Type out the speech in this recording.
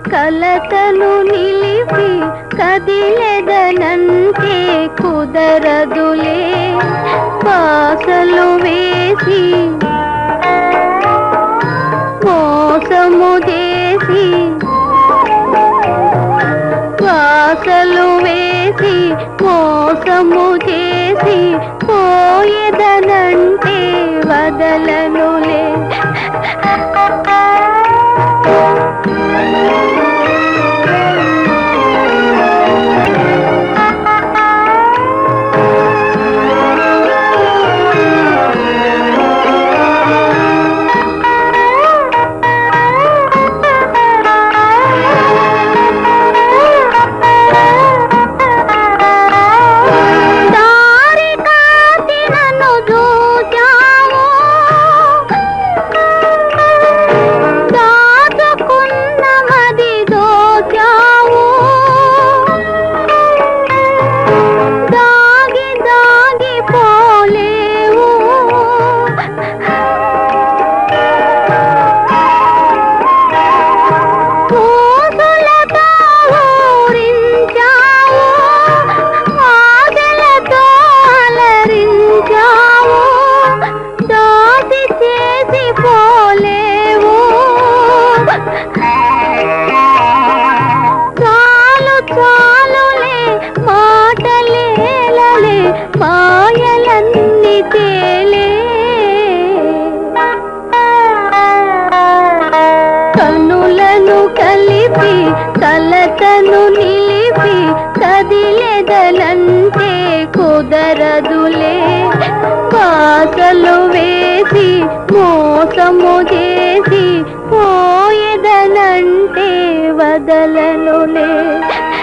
కలతను నిలిపి కదిలెదనంటే కుదరదులే పాసలు వేసి మోసము చేసి వాసలు వేసి మోసము చేసి పోయేదనంటే వదలనులే దారి కాచి నన్ను చూచావు దాచుకున్న మది దోచావు దాగి దాగి పోలేవు పూసులతో ఊరించావు ఆశలతో అలరించావు దోసి చేసి పోలేవు చాలు చాలులే మాటలేలలే మాయలన్నీ తేలే కనులను కలిపి కలతను నిలిపి కదిలెదలంటే కుదరదులే పాసలు వేసి మోసము చేసి పోయేదనంటే వదలనులే